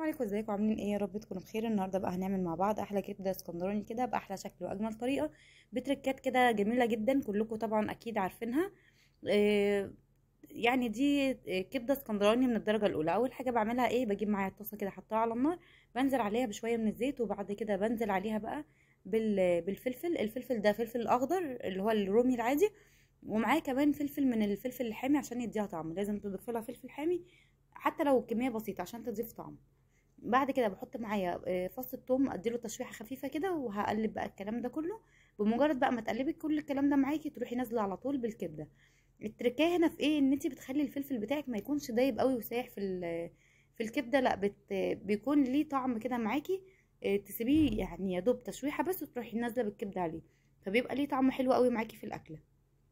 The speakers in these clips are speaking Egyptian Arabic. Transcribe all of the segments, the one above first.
عليكم ازيكم عاملين ايه يا رب تكونوا بخير النهارده بقى هنعمل مع بعض احلى كبده اسكندراني كده باحلى شكل واجمل طريقه بتركات كده جميله جدا كلكم طبعا اكيد عارفينها إيه يعني دي كبده اسكندراني من الدرجه الاولى اول حاجه بعملها ايه بجيب معايا الطاسه كده احطها على النار بنزل عليها بشويه من الزيت وبعد كده بنزل عليها بقى بال بالفلفل الفلفل ده فلفل اخضر اللي هو الرومي العادي ومعاه كمان فلفل من الفلفل الحامي عشان يديها طعم لازم تضيف لها فلفل حامي حتى لو كميه بسيطه عشان تضيف طعم بعد كده بحط معايا فص الثوم اديله تشويحه خفيفه كده وهقلب بقى الكلام ده كله بمجرد بقى ما تقلبي كل الكلام ده معاكي تروحي نازله على طول بالكبده التركايه هنا في ايه ان انت بتخلي الفلفل بتاعك ما يكونش دايب قوي وسايح في في الكبده لا بت بيكون ليه طعم كده معاكي تسيبيه يعني يا دوب تشويحه بس وتروحي نازله بالكبده عليه فبيبقى ليه طعم حلو قوي معاكي في الاكله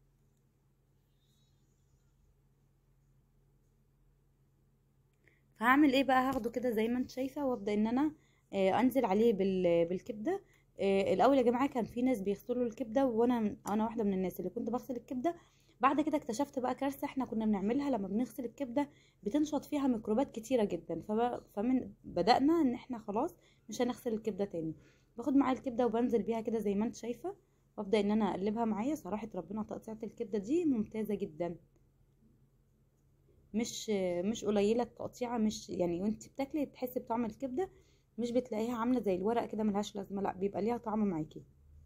فهعمل ايه بقى هاخده كده زي ما انت شايفه وابدا ان انا آه انزل عليه بالكبده آه الاول يا جماعه كان في ناس بيغسلوا الكبده وانا انا واحده من الناس اللي كنت بغسل الكبده بعد كده اكتشفت بقى كارثه احنا كنا بنعملها لما بنغسل الكبده بتنشط فيها ميكروبات كتيره جدا فمن بدانا ان احنا خلاص مش هنغسل الكبده تاني باخد معايا الكبده وبنزل بيها كده زي ما انت شايفه وابدا ان انا اقلبها معايا صراحه ربنا تقطيعه الكبده دي ممتازه جدا مش مش قليله التقطيعه مش يعني وانت بتاكلي تحسي بطعم الكبده مش بتلاقيها عامله زي الورق كده ملهاش لازمه لا بيبقى ليها طعم معاكي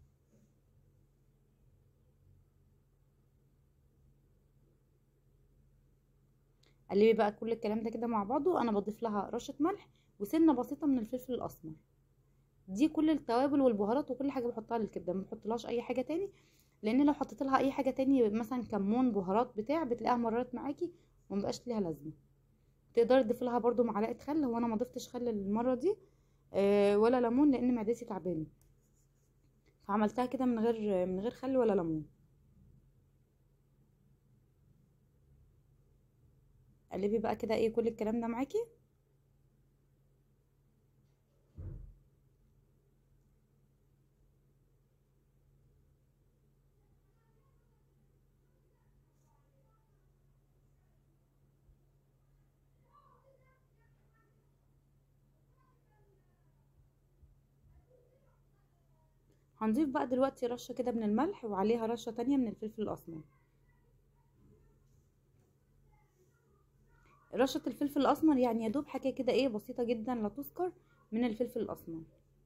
قلبي بقى كل الكلام ده كده مع بعضه انا بضيف لها رشه ملح وسنه بسيطه من الفلفل الاسمر دي كل التوابل والبهارات وكل حاجه بحطها للكبده ما بحطلهاش اي حاجه تاني لان لو حطيت لها اي حاجه تاني مثلا كمون بهارات بتاع بتلاقيها مررت معاكي ومبقاش ليها لازمه تقدري تضيفي لها برده معلقه خل هو انا ما ضفتش خل المره دي أه ولا ليمون لان معدتي تعبانه فعملتها كده من غير من غير خل ولا ليمون قلبي بقى كده ايه كل الكلام ده معاكي هنضيف بقى دلوقتي رشة كده من الملح وعليها رشة تانية من الفلفل الأسمر رشة الفلفل الأسمر يعني يدوب حاجة كده ايه بسيطة جدا لا تذكر من الفلفل الأسمر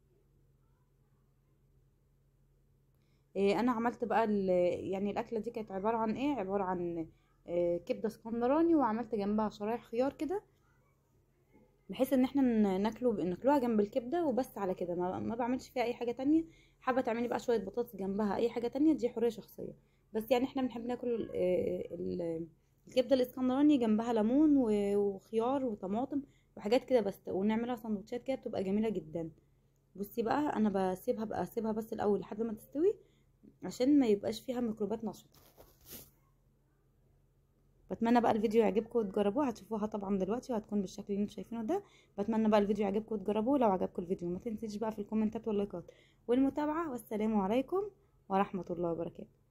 إيه انا عملت بقى يعني الاكله دي كانت عباره عن ايه عباره عن إيه كبده اسكندراني وعملت جنبها شرايح خيار كده بحيث ان احنا ناكله ناكلوها جنب الكبده وبس على كده ما, ما بعملش فيها اي حاجه تانية حابه تعملي بقى شويه بطاطس جنبها اي حاجه تانية دي حريه شخصيه بس يعني احنا بنحب ناكل الكبده الاسكندراني جنبها ليمون وخيار وطماطم وحاجات كده بس ونعملها سندوتشات كده بتبقى جميله جدا بصي بقى انا بسيبها بقى اسيبها بس الاول لحد ما تستوي عشان ما يبقاش فيها ميكروبات نشطه بتمنى بقى الفيديو يعجبكم وتجربوه هتشوفوها طبعا دلوقتي وهتكون بالشكل اللي انتم شايفينه ده بتمنى بقى الفيديو يعجبكم وتجربوه لو عجبكم الفيديو ما تنسيش بقى في الكومنتات واللايكات والمتابعه والسلام عليكم ورحمه الله وبركاته